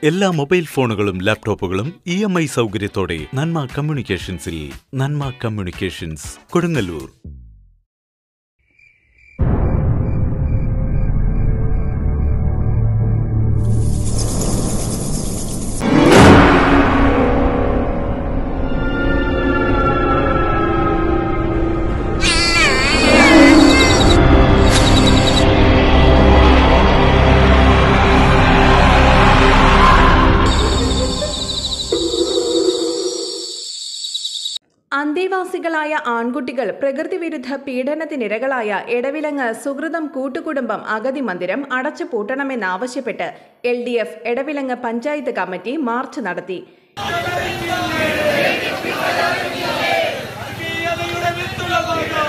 എല്ലാ മൊബൈൽ ഫോണുകളും ലാപ്ടോപ്പുകളും ഇ എം ഐ സൗകര്യത്തോടെ നന്മ കമ്മ്യൂണിക്കേഷൻസിൽ നന്മ കമ്മ്യൂണിക്കേഷൻസ് കൊടുങ്ങല്ലൂർ അന്തേവാസികളായ ആൺകുട്ടികൾ പ്രകൃതിവിരുദ്ധ പീഡനത്തിനിരകളായ എടവിലങ്ങ് സുഹൃതം കൂട്ടുകുടുംബം അഗതി മന്ദിരം അടച്ചു പൂട്ടണമെന്നാവശ്യപ്പെട്ട് L D F Edavilangu panchayat committee march നടത്തി വർഗീയതയുടെ വിത്തുകളാകോ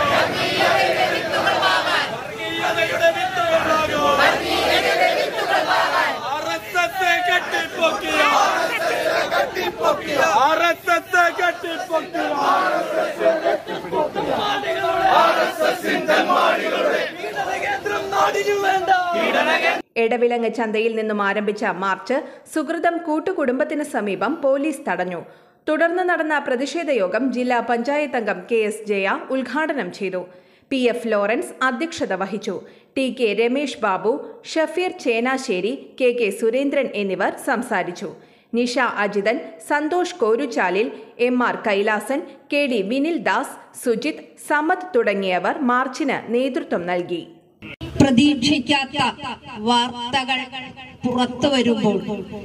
വർഗീയതയുടെ വിത്തുകളാകോ ആർഎസ്എസ് കെട്ടിപ്പൊക്കിയ ആർഎസ്എസ് കെട്ടിപ്പൊക്കിയ കേന്ദ്രം നാടിനു വേണ്ട എടവിലങ്ങ് ചന്തയിൽ നിന്നും ആരംഭിച്ച മാർച്ച് സുഹൃതം കൂട്ടുകുടുംബത്തിന് സമീപം പോലീസ് തടഞ്ഞു തുടർന്ന് നടന്ന പ്രതിഷേധ യോഗം ജില്ലാ പഞ്ചായത്ത് അംഗം കെ എസ് ജയ ഉദ്ഘാടനം ചെയ്തു പി എഫ് ലോറൻസ് അധ്യക്ഷത വഹിച്ചു T K Ramesh Babu Shafeer Chenasseri K K Surendran എന്നിവർ സംസാരിച്ചു Nisha Ajithan Santhosh Koruchalil M R Kailasan K D Vinil Das Sujith Samath തുടങ്ങിയവർ മാർച്ചിന് നേതൃത്വം നൽകി പ്രതീക്ഷിക്കാത്ത വാർത്തകൾ പുറത്തു വരുമ്പോൾ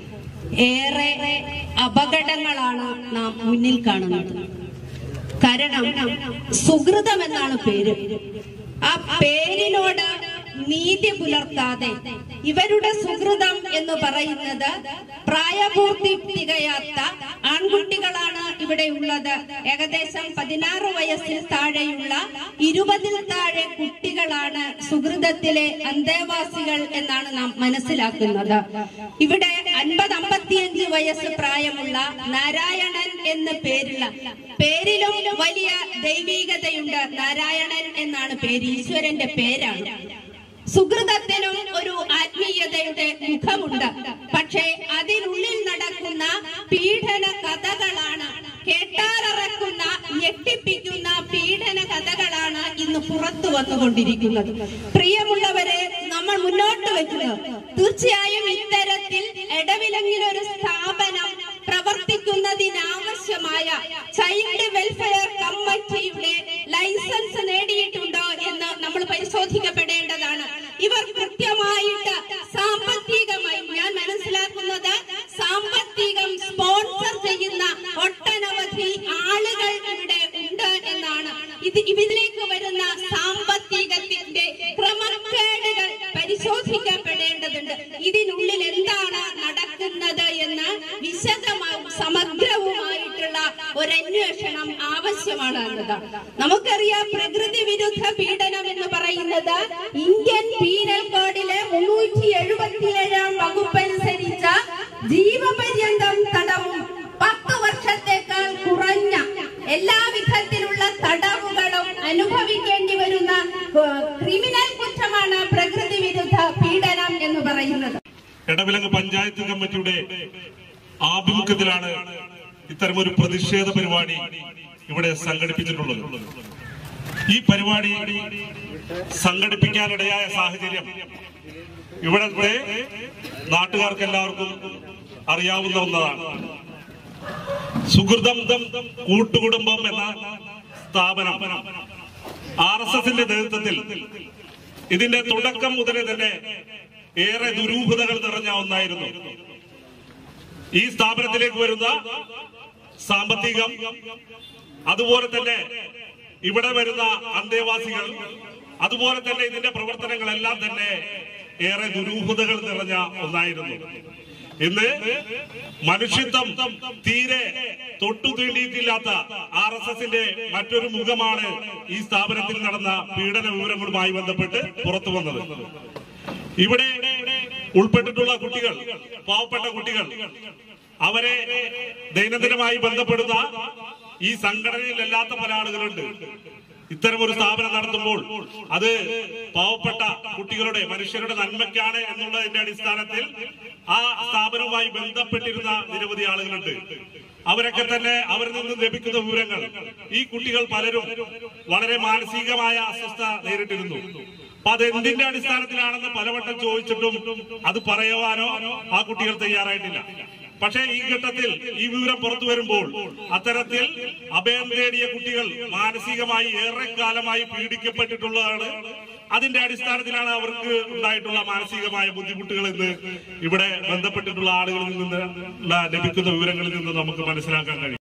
ഏറെ അപകടങ്ങളാണ് നാം മുന്നിൽ കാണുന്നത് കാരണം സുഹൃതം എന്നാണ് പേര് ആ പേരിനോട് നീതി പുലർത്താതെ ഇവരുടെ സുഹൃതം എന്ന് പറയുന്നത് പ്രായപൂർത്തി തികയാത്ത ആൺകുട്ടികളാണ് ഇവിടെ ഉള്ളത് ഏകദേശം പതിനാറ് വയസ്സിൽ താഴെയുള്ള ഇരുപതിൽ താഴെ കുട്ടികളാണ് സുഹൃതത്തിലെ അന്തേവാസികൾ എന്നാണ് നാം മനസ്സിലാക്കുന്നത് ഇവിടെ അൻപത് അമ്പത്തിയഞ്ച് വയസ്സ് പ്രായമുള്ള നാരായണൻ എന്ന പേരുള്ള പേരിലും വലിയ ദൈവീകതയുണ്ട് നാരായണൻ എന്നാണ് പേര് ഈശ്വരന്റെ പേരാണ് സുഹൃതത്തിനും ഒരു ആത്മീയതയുടെ മുഖമുണ്ട് പക്ഷേ അതിനുള്ളിൽ നടക്കുന്ന പീഡന കഥകളാണ് കേട്ടാറക്കുന്ന ഞെട്ടിപ്പിക്കുന്ന പീഡന കഥകളാണ് ഇന്ന് പുറത്തു വന്നുകൊണ്ടിരിക്കുന്നത് പ്രിയമുള്ളവരെ നമ്മൾ മുന്നോട്ട് വെക്കുന്നത് തീർച്ചയായും ഇത്തരത്തിൽ ഇടവിലങ്ങിലൊരു സ്ഥാപനം പ്രവർത്തിക്കുന്നതിനാവശ്യമായ ചൈൽഡ് വെൽഫെയർ കമ്മിറ്റിയുടെ ലൈസൻസ് നേടിയിട്ടുണ്ടോ എന്ന് നമ്മൾ പരിശോധിക്കപ്പെടേണ്ടതാണ് ഇവർ കൃത്യമായിട്ട് സാമ്പത്തികമായി ഞാൻ മനസ്സിലാക്കുന്നത് സാമ്പത്തികം സ്പോൺസർ ചെയ്യുന്ന ഒട്ടനവധി ആളുകൾ ഇവിടെ ഉണ്ട് എന്നാണ് ഇത് ഇതിലേക്ക് വരുന്ന സാമ്പത്തികത്തിന്റെ ക്രമക്കേടുകൾ പരിശോധിക്കപ്പെടേണ്ടതുണ്ട് ഇതിനുള്ളിൽ എന്താണ് നടക്കുന്നത് എന്ന് വിശദമായും സമഗ്രവുമായിട്ടുള്ള ഒരു അന്വേഷണം ആവശ്യമാണ് എന്നതാണ് നമുക്കറിയാം പ്രകൃതി വിരുദ്ധ പീഡനം എന്ന് പറയുന്നത് ഇന്ത്യൻ പീനൽ കോഡിലെ മുന്നൂറ്റി എഴുപത്തിയേഴാം വകുപ്പ് അനുസരിച്ച ജീവപര്യന്തം തടവും പത്ത് വർഷത്തേക്കാൾ കുറഞ്ഞ എല്ലാ വിധത്തിലുള്ള തടവുകളും അനുഭവിക്കേണ്ടി വരുന്ന ഏഹ്, ക്രിമിനൽ കുറ്റമാണ് പ്രകൃതി വിരുദ്ധ പീഡനം എന്ന് പറയുന്നത് എടവിലങ്ങ് പഞ്ചായത്ത് കമ്മിറ്റിയുടെ ആഭിമുഖ്യത്തിലാണ് ഇത്തരമൊരു പ്രതിഷേധ പരിപാടി ഇവിടെ സംഘടിപ്പിച്ചിട്ടുള്ളത് ഈ പരിപാടി സംഘടിപ്പിക്കാനിടയായ സാഹചര്യം ഇവിടത്തെ നാട്ടുകാർക്ക് എല്ലാവർക്കും അറിയാവുന്ന ഒന്നതാണ് സുഹൃതം കൂട്ടുകുടുംബം എന്ന സ്ഥാപനം ആർ എസ് എസിന്റെ നേതൃത്വത്തിൽ ഇതിന്റെ തുടക്കം മുതലേ തന്നെ ഏറെ ദുരൂഹതകൾ നിറഞ്ഞ ഒന്നായിരുന്നു ഈ സ്ഥാപനത്തിലേക്ക് വരുന്ന സാമ്പത്തികം അതുപോലെ തന്നെ ഇവിടെ വരുന്ന അന്തേവാസികൾ അതുപോലെ തന്നെ ഇതിന്റെ പ്രവർത്തനങ്ങളെല്ലാം തന്നെ ഏറെ ദുരൂഹതകൾ നിറഞ്ഞ ഒന്നായിരുന്നു ഇന്ന് മനുഷ്യത്വം തീരെ തൊട്ടു തീണ്ടിയിട്ടില്ലാത്ത ആർ എസ് എസിന്റെ മറ്റൊരു മുഖമാണ് ഈ സ്ഥാപനത്തിൽ നടന്ന പീഡന വിവരങ്ങളുമായി ബന്ധപ്പെട്ട് പുറത്തു വന്നത് ഇവിടെ ഉൾപ്പെട്ടിട്ടുള്ള കുട്ടികൾ പാവപ്പെട്ട കുട്ടികൾ അവരെ ദൈനംദിനമായി ബന്ധപ്പെടുന്ന ഈ സംഘടനയിലല്ലാത്ത പല ആളുകളുണ്ട് ഇത്തരം ഒരു സ്ഥാപനം നടത്തുമ്പോൾ അത് പാവപ്പെട്ട കുട്ടികളുടെ മനുഷ്യരുടെ നന്മയ്ക്കാണ് എന്നുള്ളതിന്റെ അടിസ്ഥാനത്തിൽ ആ സ്ഥാപനവുമായി ബന്ധപ്പെട്ടിരുന്ന നിരവധി ആളുകളുണ്ട് അവരൊക്കെ തന്നെ അവരിൽ നിന്ന് ലഭിക്കുന്ന വിവരങ്ങൾ ഈ കുട്ടികൾ പലരും വളരെ മാനസികമായ അസ്വസ്ഥ നേരിട്ടിരുന്നു അപ്പൊ അത് എന്തിന്റെ അടിസ്ഥാനത്തിലാണെന്ന് പലവട്ടം ചോദിച്ചിട്ടും അത് പറയുവാനോ ആ കുട്ടികൾ തയ്യാറായിട്ടില്ല പക്ഷേ ഈ ഘട്ടത്തിൽ ഈ വിവരം പുറത്തു വരുമ്പോൾ അത്തരത്തിൽ അഭയം തേടിയ കുട്ടികൾ മാനസികമായി ഏറെക്കാലമായി പീഡിക്കപ്പെട്ടിട്ടുള്ളതാണ് അതിന്റെ അടിസ്ഥാനത്തിലാണ് അവർക്ക് ഉണ്ടായിട്ടുള്ള മാനസികമായ ബുദ്ധിമുട്ടുകൾ എന്ന് ഇവിടെ ബന്ധപ്പെട്ടിട്ടുള്ള ആളുകളിൽ നിന്ന് ഉള്ള ലഭിക്കുന്ന വിവരങ്ങളിൽ നിന്ന് നമുക്ക് മനസ്സിലാക്കാൻ കഴിയും